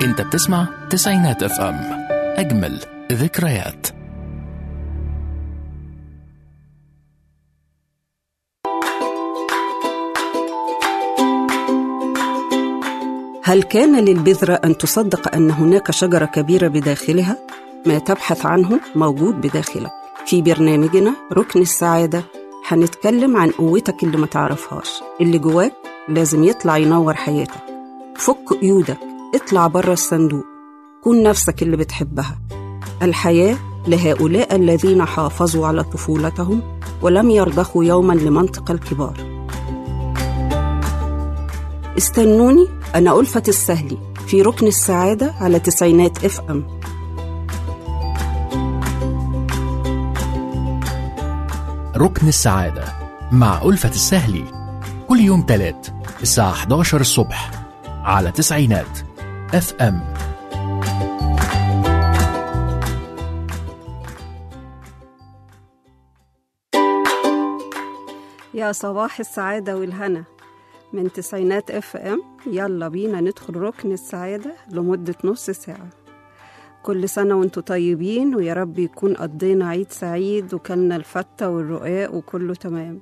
انت بتسمع تسعينات اف ام اجمل ذكريات هل كان للبذرة أن تصدق أن هناك شجرة كبيرة بداخلها؟ ما تبحث عنه موجود بداخلك في برنامجنا ركن السعادة هنتكلم عن قوتك اللي ما تعرفهاش اللي جواك لازم يطلع ينور حياتك فك قيودك اطلع بره الصندوق كون نفسك اللي بتحبها الحياة لهؤلاء الذين حافظوا على طفولتهم ولم يرضخوا يوما لمنطق الكبار استنوني أنا ألفة السهلي في ركن السعادة على تسعينات اف ام ركن السعادة مع ألفة السهلي كل يوم تلات الساعة 11 الصبح على تسعينات اف ام يا صباح السعادة والهنا من تسعينات اف ام يلا بينا ندخل ركن السعادة لمدة نص ساعة كل سنة وانتوا طيبين ويا رب يكون قضينا عيد سعيد وكلنا الفتة والرقاق وكله تمام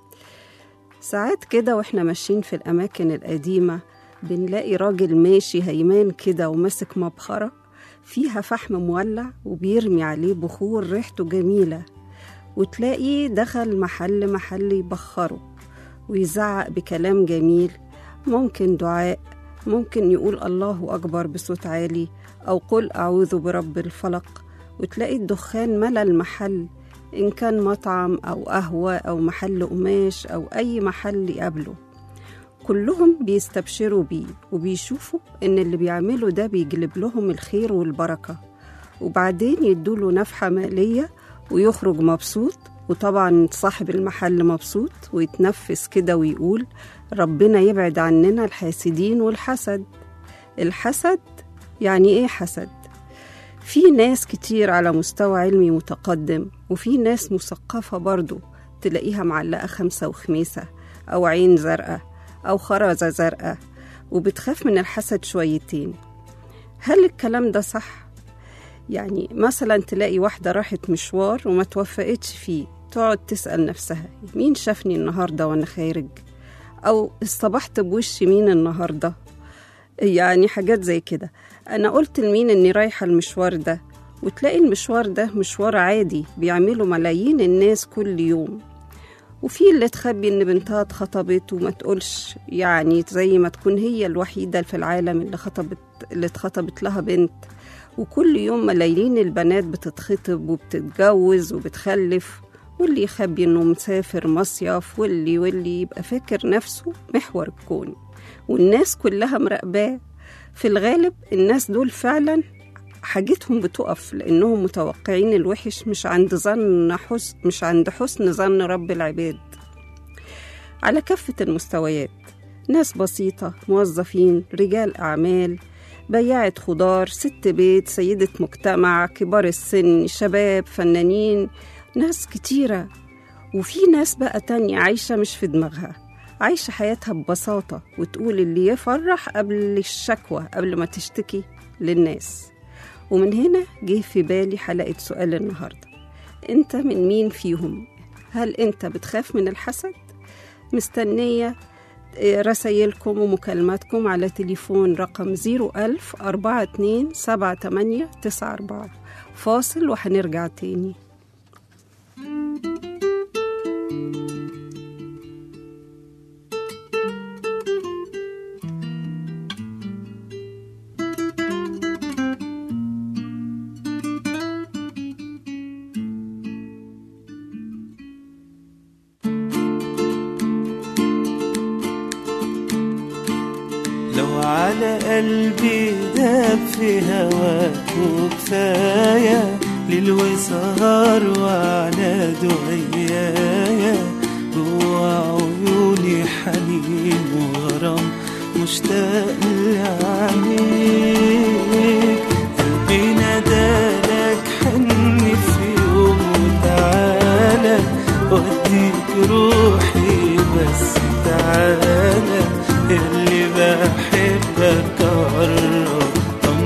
ساعات كده واحنا ماشيين في الأماكن القديمة بنلاقي راجل ماشي هيمان كده وماسك مبخرة فيها فحم مولع وبيرمي عليه بخور ريحته جميلة وتلاقيه دخل محل محل يبخره ويزعق بكلام جميل ممكن دعاء ممكن يقول الله أكبر بصوت عالي أو قل أعوذ برب الفلق وتلاقي الدخان ملا المحل إن كان مطعم أو قهوة أو محل قماش أو أي محل يقابله كلهم بيستبشروا بيه وبيشوفوا إن اللي بيعمله ده بيجلب لهم الخير والبركة وبعدين يدوله نفحة مالية ويخرج مبسوط وطبعا صاحب المحل مبسوط ويتنفس كده ويقول ربنا يبعد عننا الحاسدين والحسد الحسد يعني ايه حسد في ناس كتير على مستوى علمي متقدم وفي ناس مثقفة برضو تلاقيها معلقة خمسة وخميسة أو عين زرقاء أو خرزة زرقاء وبتخاف من الحسد شويتين هل الكلام ده صح؟ يعني مثلا تلاقي واحدة راحت مشوار وما توفقتش فيه تقعد تسأل نفسها مين شافني النهاردة وأنا خارج أو اصطبحت بوش مين النهاردة يعني حاجات زي كده أنا قلت لمين إني رايحة المشوار ده وتلاقي المشوار ده مشوار عادي بيعمله ملايين الناس كل يوم وفي اللي تخبي إن بنتها اتخطبت وما تقولش يعني زي ما تكون هي الوحيدة في العالم اللي خطبت اللي اتخطبت لها بنت وكل يوم ملايين البنات بتتخطب وبتتجوز وبتخلف واللي يخبي انه مسافر مصيف واللي واللي يبقى فاكر نفسه محور الكون والناس كلها مراقباه في الغالب الناس دول فعلا حاجتهم بتقف لانهم متوقعين الوحش مش عند ظن حسن مش عند حسن ظن رب العباد على كافة المستويات ناس بسيطة موظفين رجال أعمال بياعة خضار ست بيت سيدة مجتمع كبار السن شباب فنانين ناس كتيرة وفي ناس بقى تانية عايشة مش في دماغها عايشة حياتها ببساطة وتقول اللي يفرح قبل الشكوى قبل ما تشتكي للناس ومن هنا جه في بالي حلقة سؤال النهاردة انت من مين فيهم هل انت بتخاف من الحسد مستنية رسايلكم ومكالماتكم على تليفون رقم 01000 42 78 94 فاصل وهنرجع تاني لو على قلبي داب في هواك وكفاية ليل وسهر وعلى دعيايا جوا عيوني حنين وغرام مشتاق لعينيك قلبي نادالك حن في يوم وتعالى وديك روحي بس تعالى اللي بحبك قرب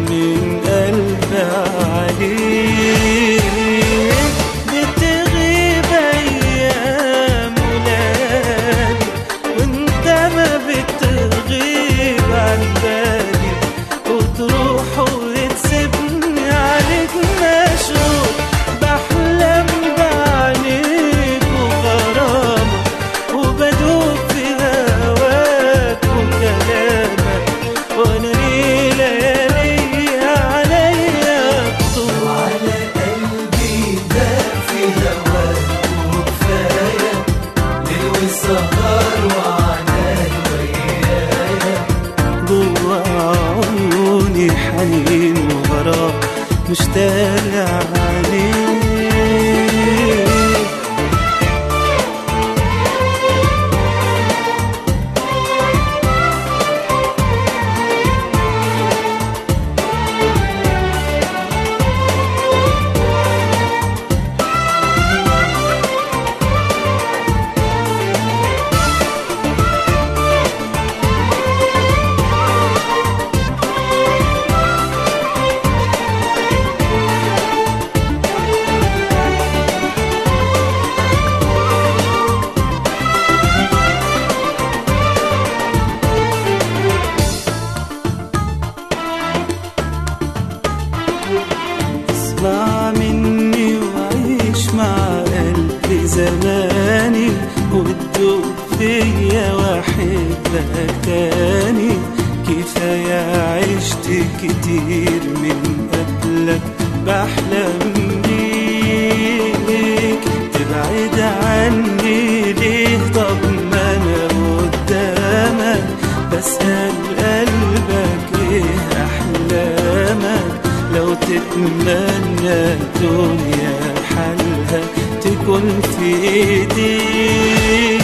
مشتاق عليك اسمع مني وعيش مع قلبي زماني وتدوب فيا واحبك تاني كفاية عشت كتير من قبلك بحلم بيك تبعد عني ليه طب ما انا قدامك بسأل قلبك ايه احلامك لو تتمنى الدنيا حالها تكون في ايديك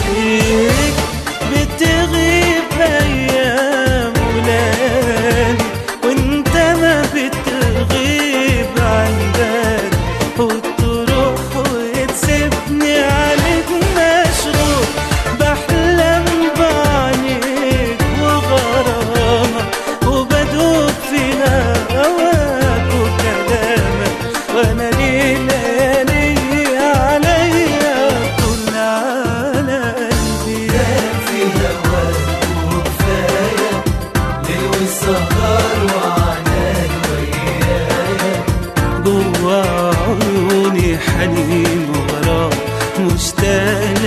بتغيب ايام وليالي وانت ما بتغيب عن بالي وتروح وتسيبني عليك مشغول بحلم بعينيك وغرامك وبدوب في هواك وكلامك وانا ليه ليالي عليا طول على قلبي في هواك وكفايه ليل والسهر وعناك ويايا جوا عيوني حنين وغرام مشتاق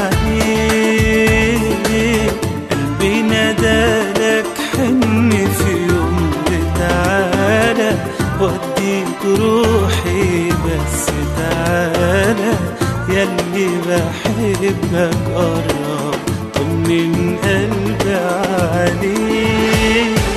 عليك قلبي نادالك حن في يوم تعالى وديك روحي بس تعالى ياللي بحبك قرب طمن قلبي عليك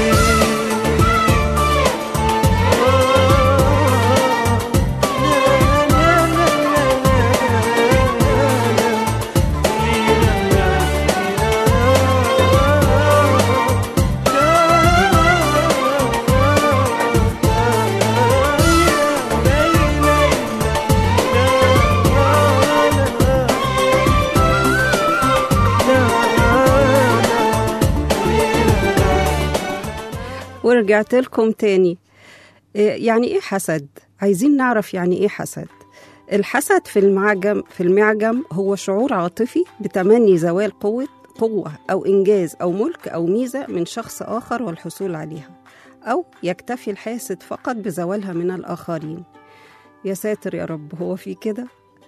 ورجعت لكم تاني إيه يعني ايه حسد عايزين نعرف يعني ايه حسد الحسد في المعجم في المعجم هو شعور عاطفي بتمني زوال قوة قوة أو إنجاز أو ملك أو ميزة من شخص آخر والحصول عليها أو يكتفي الحاسد فقط بزوالها من الآخرين يا ساتر يا رب هو في كده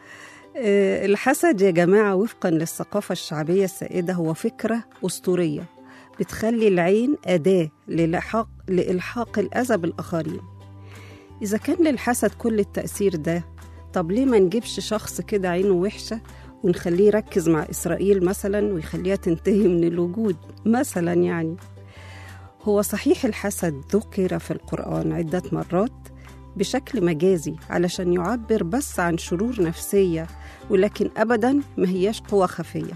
آه، الحسد يا جماعة وفقا للثقافة الشعبية السائدة هو فكرة أسطورية بتخلي العين أداة للحاق لإلحاق الأذى بالآخرين إذا كان للحسد كل التأثير ده طب ليه ما نجيبش شخص كده عينه وحشة ونخليه يركز مع إسرائيل مثلا ويخليها تنتهي من الوجود مثلا يعني هو صحيح الحسد ذكر في القرآن عدة مرات بشكل مجازي علشان يعبر بس عن شرور نفسية ولكن أبدا ما هياش قوة خفية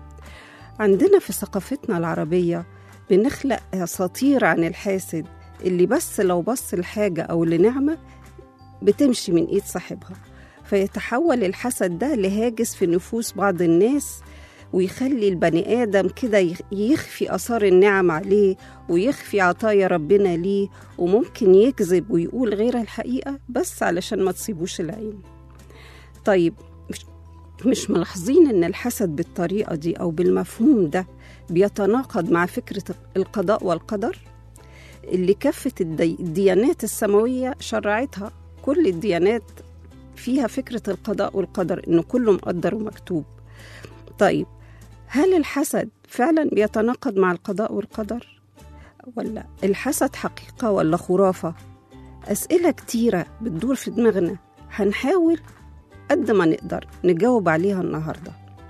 عندنا في ثقافتنا العربية بنخلق أساطير عن الحاسد اللي بس لو بص لحاجة أو لنعمة بتمشي من إيد صاحبها فيتحول الحسد ده لهاجس في نفوس بعض الناس ويخلي البني آدم كده يخ- يخفي آثار النعم عليه ويخفي عطايا ربنا ليه وممكن يكذب ويقول غير الحقيقة بس علشان ما تصيبوش العين طيب مش, مش ملاحظين إن الحسد بالطريقة دي أو بالمفهوم ده بيتناقض مع فكرة القضاء والقدر اللي كافة الدي- الديانات السماوية شرعتها كل الديانات فيها فكرة القضاء والقدر إنه كله مقدر ومكتوب طيب هل الحسد فعلا بيتناقض مع القضاء والقدر ولا الحسد حقيقة ولا خرافة أسئلة كتيرة بتدور في دماغنا هنحاول قد ما نقدر نجاوب عليها النهاردة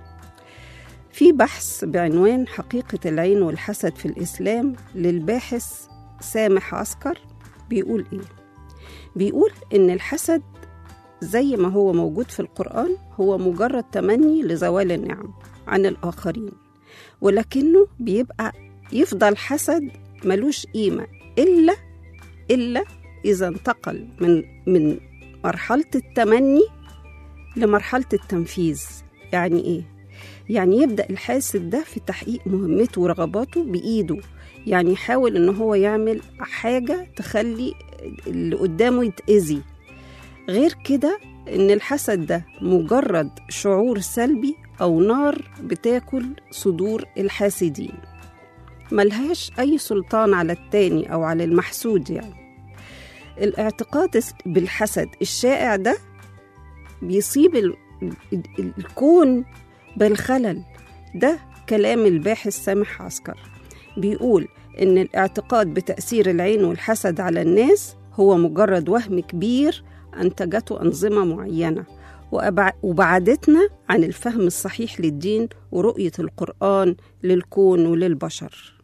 في بحث بعنوان حقيقة العين والحسد في الإسلام للباحث سامح عسكر بيقول إيه؟ بيقول إن الحسد زي ما هو موجود في القرآن هو مجرد تمني لزوال النعم عن الآخرين ولكنه بيبقى يفضل حسد ملوش قيمة إلا إلا إذا انتقل من من مرحلة التمني لمرحلة التنفيذ يعني إيه؟ يعني يبدأ الحاسد ده في تحقيق مهمته ورغباته بإيده يعني يحاول إن هو يعمل حاجة تخلي اللي قدامه يتأذي غير كده إن الحسد ده مجرد شعور سلبي أو نار بتاكل صدور الحاسدين ملهاش أي سلطان على التاني أو على المحسود يعني الاعتقاد بالحسد الشائع ده بيصيب ال- ال- الكون بالخلل ده كلام الباحث سامح عسكر بيقول إن الاعتقاد بتأثير العين والحسد على الناس هو مجرد وهم كبير أنتجته أنظمة معينة وأبع- وبعدتنا عن الفهم الصحيح للدين ورؤية القرآن للكون وللبشر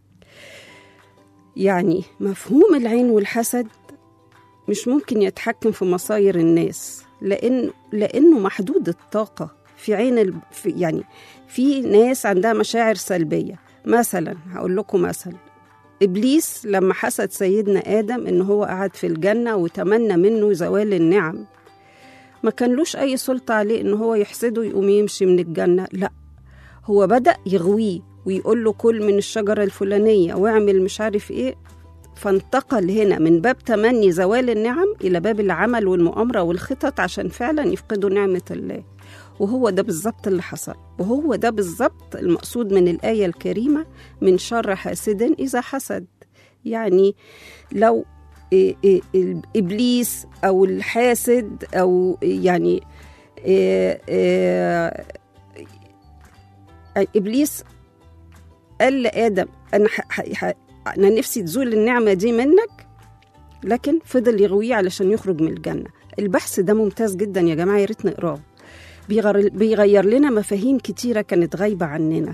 يعني مفهوم العين والحسد مش ممكن يتحكم في مصاير الناس لأن لأنه محدود الطاقة في عين ال... في يعني في ناس عندها مشاعر سلبية مثلا هقول لكم مثل إبليس لما حسد سيدنا آدم إن هو قعد في الجنة وتمنى منه زوال النعم ما كانلوش أي سلطة عليه إن هو يحسده يقوم يمشي من الجنة لا هو بدأ يغويه ويقول له كل من الشجرة الفلانية واعمل مش عارف إيه فانتقل هنا من باب تمني زوال النعم إلى باب العمل والمؤامرة والخطط عشان فعلا يفقدوا نعمة الله وهو ده بالظبط اللي حصل وهو ده بالظبط المقصود من الآية الكريمة من شر حاسد إذا حسد يعني لو إيه إيه إبليس أو الحاسد أو يعني إيه إيه إبليس قال لآدم أنا ح- ح- ح- أنا نفسي تزول النعمة دي منك لكن فضل يغويه علشان يخرج من الجنة البحث ده ممتاز جدا يا جماعة يا ريت نقراه بيغير, بيغير لنا مفاهيم كتيرة كانت غايبة عننا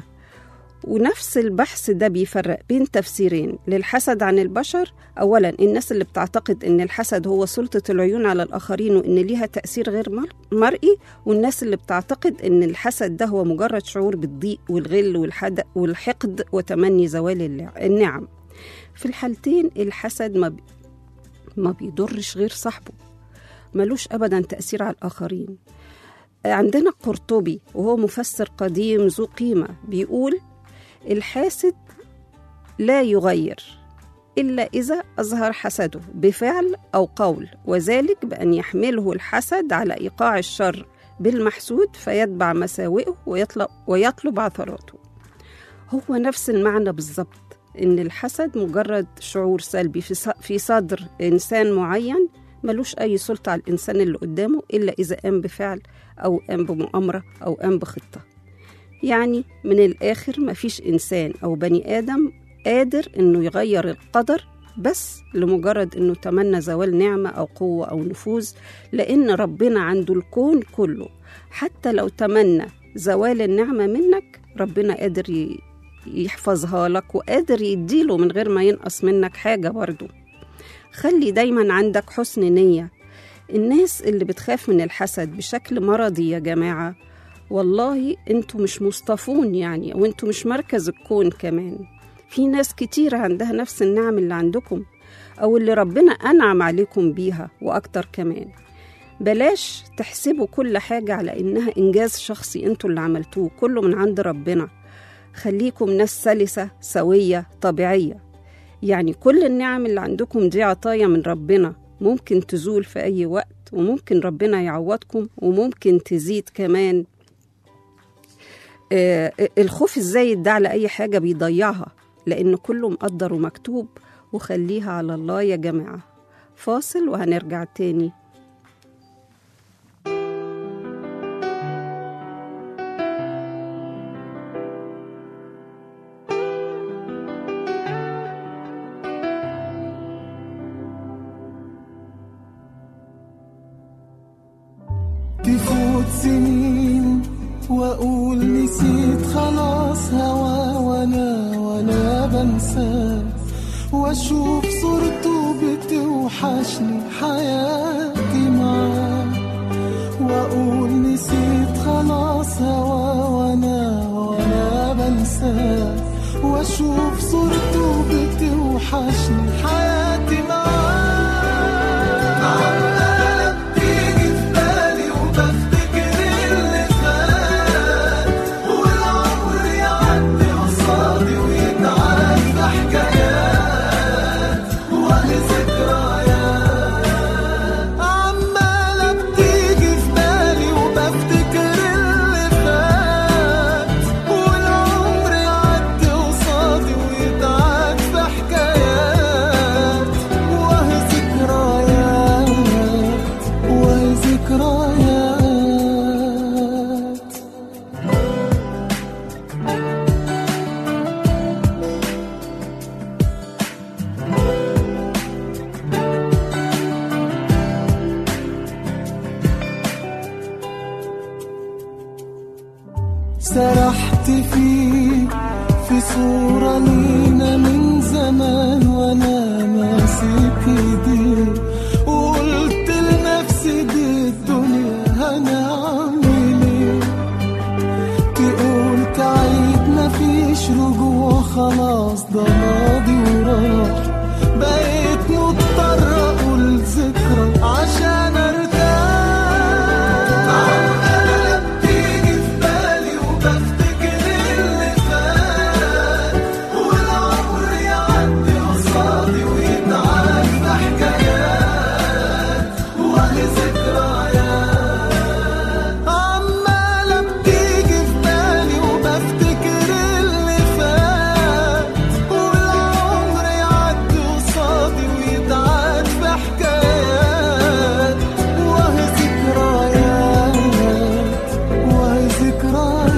ونفس البحث ده بيفرق بين تفسيرين للحسد عن البشر أولا الناس اللي بتعتقد أن الحسد هو سلطة العيون على الآخرين وأن ليها تأثير غير مر- مرئي والناس اللي بتعتقد أن الحسد ده هو مجرد شعور بالضيق والغل والحد والحقد وتمني زوال اللع- النعم في الحالتين الحسد ما, بي ما بيضرش غير صاحبه ملوش أبدا تأثير على الآخرين عندنا قرطبي وهو مفسر قديم ذو قيمة بيقول الحاسد لا يغير إلا إذا أظهر حسده بفعل أو قول وذلك بأن يحمله الحسد على إيقاع الشر بالمحسود فيتبع مساوئه ويطلب, ويطلب عثراته هو نفس المعنى بالظبط إن الحسد مجرد شعور سلبي في ص- في صدر إنسان معين ملوش أي سلطة على الإنسان اللي قدامه إلا إذا قام بفعل أو قام بمؤامرة أو قام بخطة يعني من الآخر مفيش إنسان أو بني آدم قادر إنه يغير القدر بس لمجرد إنه تمنى زوال نعمة أو قوة أو نفوذ لأن ربنا عنده الكون كله حتى لو تمنى زوال النعمة منك ربنا قادر ي- يحفظها لك وقادر يديله من غير ما ينقص منك حاجة برضه خلي دايما عندك حسن نية الناس اللي بتخاف من الحسد بشكل مرضي يا جماعة والله انتوا مش مصطفون يعني وانتوا مش مركز الكون كمان في ناس كتير عندها نفس النعم اللي عندكم أو اللي ربنا أنعم عليكم بيها وأكتر كمان بلاش تحسبوا كل حاجة على إنها إنجاز شخصي انتوا اللي عملتوه كله من عند ربنا خليكم ناس سلسة سوية طبيعية يعني كل النعم اللي عندكم دي عطايا من ربنا ممكن تزول في أي وقت وممكن ربنا يعوضكم وممكن تزيد كمان آه، الخوف الزايد ده على أي حاجة بيضيعها لأن كله مقدر ومكتوب وخليها على الله يا جماعة فاصل وهنرجع تاني تفوت سنين واقول نسيت خلاص هوا وانا وانا بنسى واشوف صورته بتوحشني حياتي معاه واقول نسيت خلاص هوا وانا وانا بنساه واشوف صورته بتوحشني حياتي معاه عمالة بتيجي في بالي وبفتكر اللي فات والعمر يعدي قصادي ويتعاد في حكايات وأهي ذكريات عمالة بتيجي في بالي وبفتكر اللي فات والعمر يعدي قصادي ويتعاد في حكايات وأهي ذكريات وأهي ذكريات سرحت فيك في صورة لينا من زمان وانا ماسك ايديك وقلت لنفسي دي الدنيا هنعمل ايه تقول تعيد مفيش رجوع خلاص ده ماضي وراح بقيت مضطر اقول ذكرى عشان ارتاح عمالة بتيجي في بالي وبفتكر اللي فات والعمر يعدي قصادي ويتعاد في حكايات وأهي ذكريات عمالة بتيجي في بالي وبفتكر اللي فات والعمر يعدي قصادي ويتعاد في حكايات وأهي ذكريات وأهي ذكريات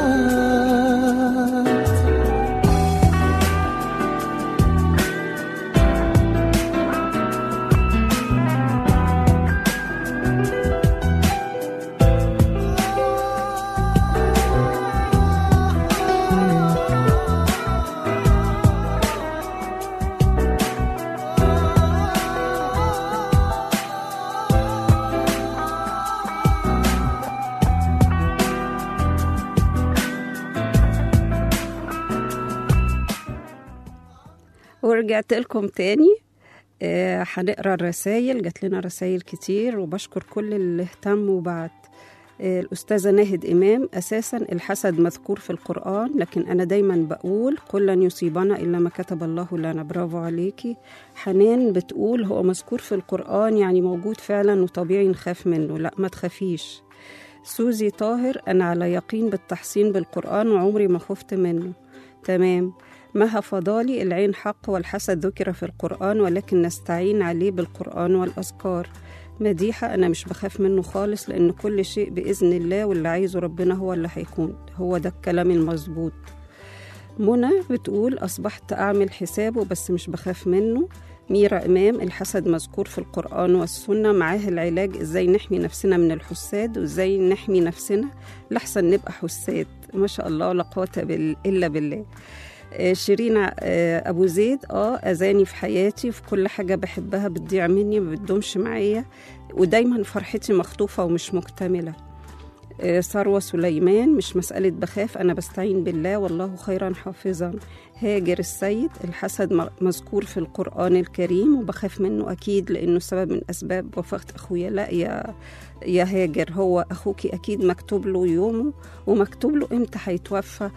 ورجعت لكم تاني آه، هنقرا الرسايل جات لنا رسايل كتير وبشكر كل اللي اهتم وبعت آه، الأستاذة ناهد إمام أساسا الحسد مذكور في القرآن لكن أنا دايما بقول قل لن يصيبنا إلا ما كتب الله لنا برافو عليكي حنان بتقول هو مذكور في القرآن يعني موجود فعلا وطبيعي نخاف منه لا ما تخافيش سوزي طاهر أنا على يقين بالتحصين بالقرآن وعمري ما خفت منه تمام مها فضالي العين حق والحسد ذكر في القرآن ولكن نستعين عليه بالقرآن والأذكار مديحة أنا مش بخاف منه خالص لأن كل شيء بإذن الله واللي عايزه ربنا هو اللي هيكون هو ده الكلام المظبوط منى بتقول أصبحت أعمل حسابه بس مش بخاف منه ميرا إمام الحسد مذكور في القرآن والسنة معاه العلاج إزاي نحمي نفسنا من الحساد وإزاي نحمي نفسنا لحسن نبقى حساد ما شاء الله لا قوة بال- إلا بالله آه، شيرين آه، ابو زيد اه اذاني في حياتي في كل حاجه بحبها بتضيع مني ما بتدومش معايا ودايما فرحتي مخطوفه ومش مكتمله آه، ثروة سليمان مش مسألة بخاف أنا بستعين بالله والله خيرا حافظا هاجر السيد الحسد م- مذكور في القرآن الكريم وبخاف منه أكيد لأنه سبب من أسباب وفاة أخويا لا يا يا هاجر هو أخوكي أكيد مكتوب له يومه ومكتوب له إمتى هيتوفى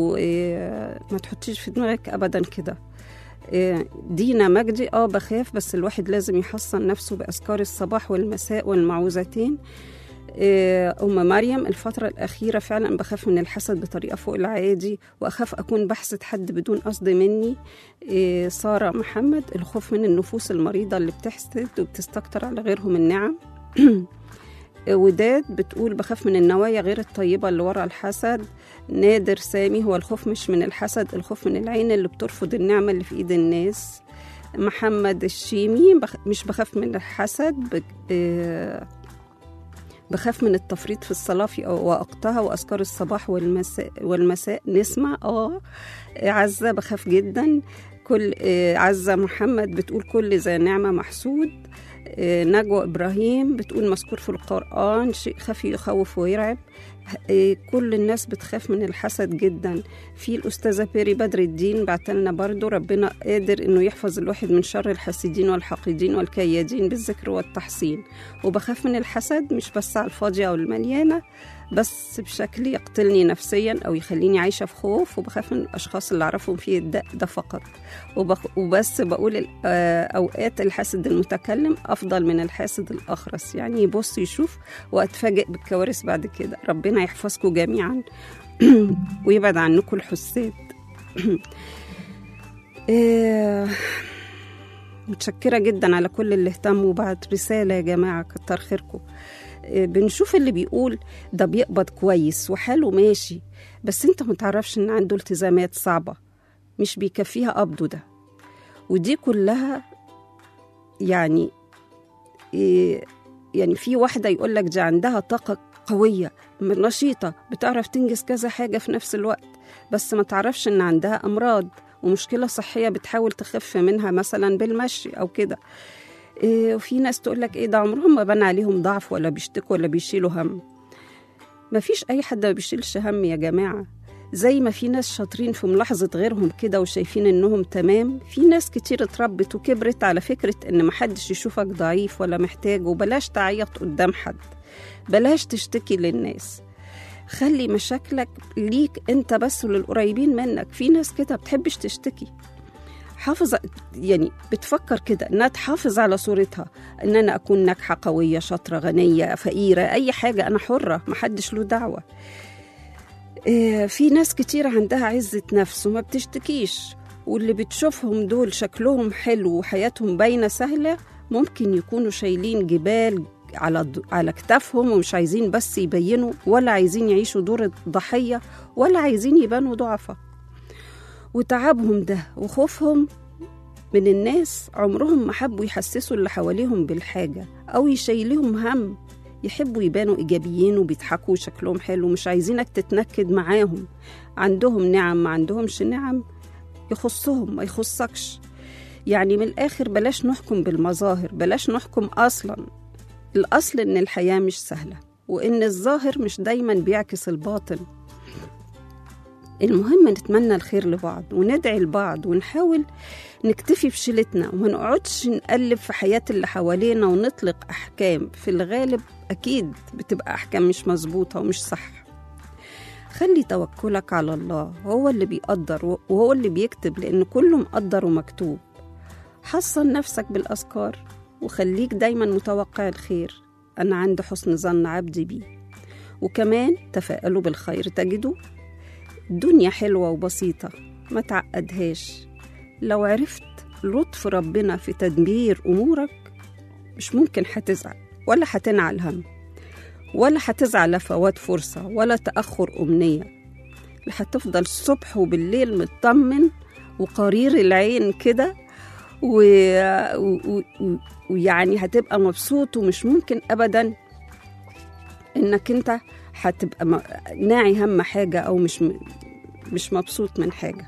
وما تحطيش في دماغك أبدا كده آه، دينا مجدي اه بخاف بس الواحد لازم يحصن نفسه بأذكار الصباح والمساء والمعوذتين آه، أم مريم الفترة الأخيرة فعلا بخاف من الحسد بطريقة فوق العادي وأخاف أكون بحسد حد بدون قصد مني آه، سارة محمد الخوف من النفوس المريضة اللي بتحسد وبتستكتر على غيرهم النعم آه، وداد بتقول بخاف من النوايا غير الطيبة اللي ورا الحسد نادر سامي هو الخوف مش من الحسد الخوف من العين اللي بترفض النعمة اللي في إيد الناس محمد الشيمي بخ... مش بخاف من الحسد ب... آه، بخاف من التفريط في الصلاة في وقتها وأذكار الصباح والمساء والمساء نسمع اه عزة بخاف جدا كل آه، عزة محمد بتقول كل ذا نعمة محسود آه، نجوى إبراهيم بتقول مذكور في القرآن شيء خفي يخوف ويرعب آه، كل الناس بتخاف من الحسد جدا في الأستاذة بيري بدر الدين بعتلنا برضو ربنا قادر إنه يحفظ الواحد من شر الحاسدين والحاقدين والكيادين بالذكر والتحسين وبخاف من الحسد مش بس على الفاضية أو المليانة بس بشكل يقتلني نفسيا أو يخليني عايشة في خوف وبخاف من الأشخاص اللي أعرفهم في الداء ده فقط وبخ... وبس بقول ال- آه، أوقات الحاسد المتكلم أفضل من الحاسد الأخرس يعني يبص يشوف وأتفاجئ بالكوارث بعد كده ربنا يحفظكم جميعا ويبعد عنكم الحساد آه، متشكرة جدا على كل اللي اهتموا بعد رسالة يا جماعة كتر خيركم آه، بنشوف اللي بيقول ده بيقبض كويس وحاله ماشي بس انت متعرفش ان عنده التزامات صعبة مش بيكفيها قبضه ده ودي كلها يعني إيه يعني في واحدة يقول لك دي عندها طاقة قوية نشيطة بتعرف تنجز كذا حاجة في نفس الوقت بس ما تعرفش إن عندها أمراض ومشكلة صحية بتحاول تخف منها مثلا بالمشي أو كده إيه وفي ناس تقول لك إيه ده عمرهم ما بان عليهم ضعف ولا بيشتكوا ولا بيشيلوا هم ما فيش أي حد ما بيشيلش هم يا جماعة زي ما في ناس شاطرين في ملاحظة غيرهم كده وشايفين إنهم تمام في ناس كتير اتربت وكبرت على فكرة إن محدش يشوفك ضعيف ولا محتاج وبلاش تعيط قدام حد بلاش تشتكي للناس خلي مشاكلك ليك انت بس وللقريبين منك في ناس كده بتحبش تشتكي حافظ يعني بتفكر كده انها تحافظ على صورتها ان انا اكون ناجحه قويه شاطره غنيه فقيره اي حاجه انا حره محدش له دعوه إيه، في ناس كتير عندها عزة نفس وما بتشتكيش واللي بتشوفهم دول شكلهم حلو وحياتهم باينة سهلة ممكن يكونوا شايلين جبال على ض- على كتافهم ومش عايزين بس يبينوا ولا عايزين يعيشوا دور الضحية ولا عايزين يبانوا ضعفة وتعبهم ده وخوفهم من الناس عمرهم ما حبوا يحسسوا اللي حواليهم بالحاجة أو يشيلهم هم يحبوا يبانوا إيجابيين وبيضحكوا وشكلهم حلو مش عايزينك تتنكد معاهم عندهم نعم ما عندهمش نعم يخصهم ما يخصكش يعني من الآخر بلاش نحكم بالمظاهر بلاش نحكم أصلا الأصل إن الحياة مش سهلة وإن الظاهر مش دايما بيعكس الباطن المهم نتمنى الخير لبعض وندعي لبعض ونحاول نكتفي بشيلتنا وما نقعدش نقلب في حياة اللي حوالينا ونطلق أحكام في الغالب أكيد بتبقى أحكام مش مظبوطة ومش صح خلي توكلك على الله هو اللي بيقدر وهو اللي بيكتب لأن كله مقدر ومكتوب حصن نفسك بالأذكار وخليك دايما متوقع الخير أنا عند حسن ظن عبدي بي وكمان تفائلوا بالخير تجدوا الدنيا حلوة وبسيطة ما تعقدهاش لو عرفت لطف ربنا في تدبير أمورك مش ممكن هتزعل ولا هتنعل هم ولا هتزعل لفوات فرصة ولا تأخر أمنية هتفضل الصبح وبالليل مطمن وقرير العين كده و... و... و... ويعني هتبقى مبسوط ومش ممكن أبدا إنك أنت هتبقى م... ناعي هم حاجة أو مش م... مش مبسوط من حاجة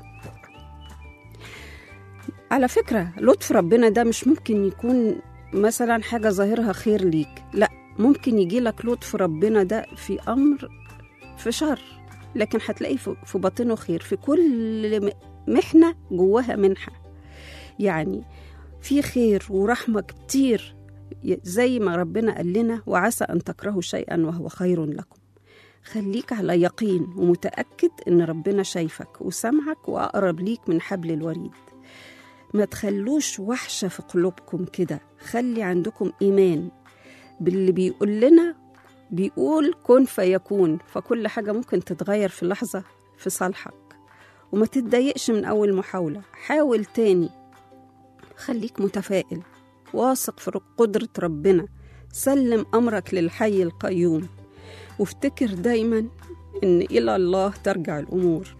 على فكرة لطف ربنا ده مش ممكن يكون مثلا حاجة ظاهرها خير ليك لا ممكن يجي لك لطف ربنا ده في أمر في شر لكن هتلاقي في في باطنه خير في كل م- محنة جواها منحة يعني في خير ورحمة كتير ي- زي ما ربنا قال لنا وعسى أن تكرهوا شيئا وهو خير لكم خليك على يقين ومتأكد إن ربنا شايفك وسامعك وأقرب ليك من حبل الوريد ما تخلوش وحشة في قلوبكم كده خلي عندكم إيمان باللي بيقول لنا بيقول كن فيكون فكل حاجة ممكن تتغير في لحظة في صالحك وما تتضايقش من أول محاولة حاول تاني خليك متفائل واثق في قدرة ربنا سلم أمرك للحي القيوم وافتكر دايما إن إلى الله ترجع الأمور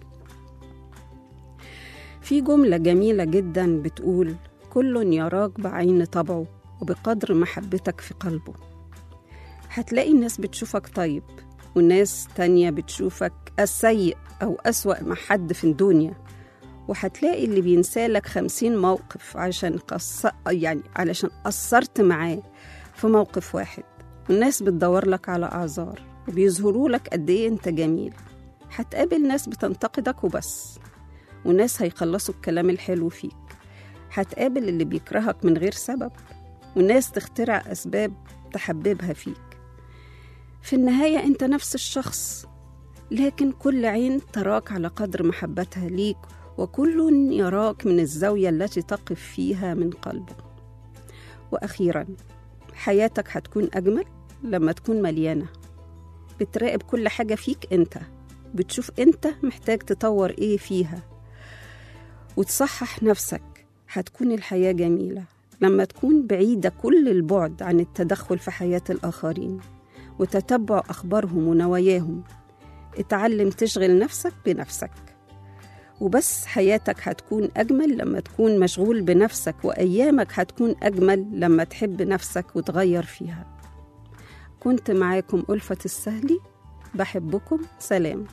في جملة جميلة جدا بتقول كل يراك بعين طبعه وبقدر محبتك في قلبه هتلاقي الناس بتشوفك طيب وناس تانية بتشوفك السيء أو أسوأ مع حد في الدنيا وهتلاقي اللي بينسالك خمسين موقف عشان قص... يعني علشان قصرت معاه في موقف واحد والناس بتدور لك على أعذار وبيظهروا لك قد إيه أنت جميل هتقابل ناس بتنتقدك وبس وناس هيخلصوا الكلام الحلو فيك هتقابل اللي بيكرهك من غير سبب وناس تخترع أسباب تحببها فيك في النهاية أنت نفس الشخص لكن كل عين تراك على قدر محبتها ليك وكل يراك من الزاوية التي تقف فيها من قلبه وأخيرا حياتك هتكون أجمل لما تكون مليانة بتراقب كل حاجة فيك أنت بتشوف أنت محتاج تطور إيه فيها وتصحح نفسك هتكون الحياة جميلة لما تكون بعيدة كل البعد عن التدخل في حياة الآخرين وتتبع أخبارهم ونواياهم اتعلم تشغل نفسك بنفسك وبس حياتك هتكون أجمل لما تكون مشغول بنفسك وأيامك هتكون أجمل لما تحب نفسك وتغير فيها كنت معاكم ألفة السهلي بحبكم سلام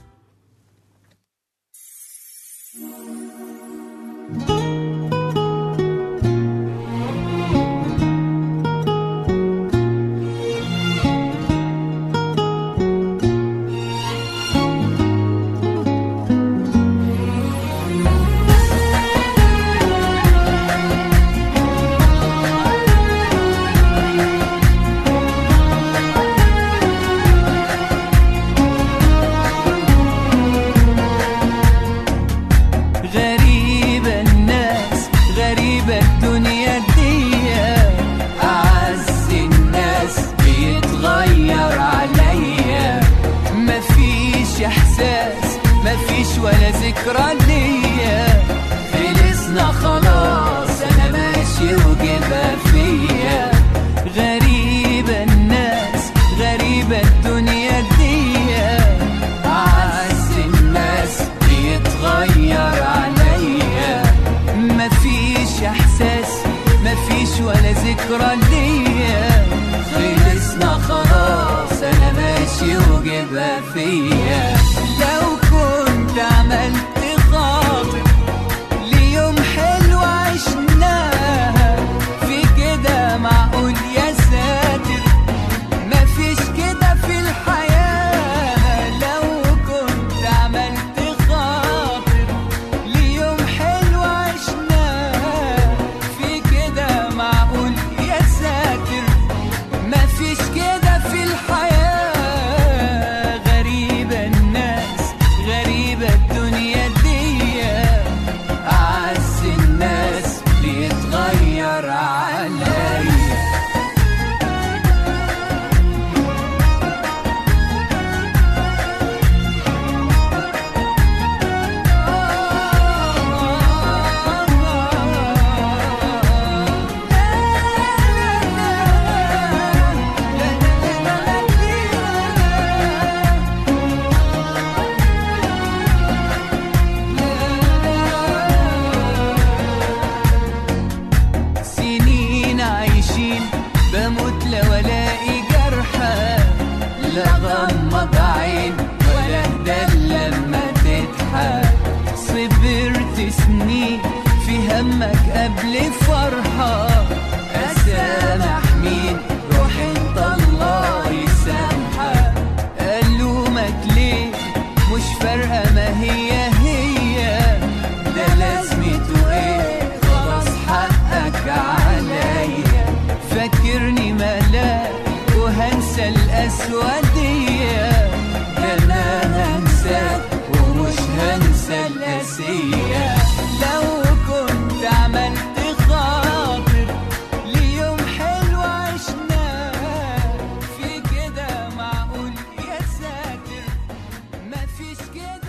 غريبة الناس غريبة الدنيا دي أعز الناس بيتغير عليا مفيش إحساس مفيش ولا ذكرى ليا خلصنا خلاص أنا ماشي وجبها فيا غريبة الناس غريبة الدنيا دي أعز الناس بيتغير عليا مفيش إحساس مفيش ولا ذكرى ليا خلصنا خلاص أنا ماشي وجبها فيا لو كنت عملت خاطر ليوم حلو عشناها في كده معقول يا ساتر مفيش كده في الحياة لو كنت عملت خاطر ليوم حلو عشناه في كده معقول يا ساتر مفيش كده في الحياة غريبة الناس غريبة الدنيا دي أعز الناس بيتغير عليا سنين عايشين بموت لو الاقي جرحى لا غمض عين ولا اهدى لما تضحك صبرت سنين في همك قبل فرحة أسامح مين روح انت الله يسامحك ألومك ليه مش فارقة ما هي هي ده لازمته ايه خلاص حقك عليا فاكرني ملاك وهنسى الأسودية ده أنا هنساك ومش هنسى القاسية لو كنت عملت خاطر ليوم حلو عشناه في كده معقول يا ساتر مفيش كده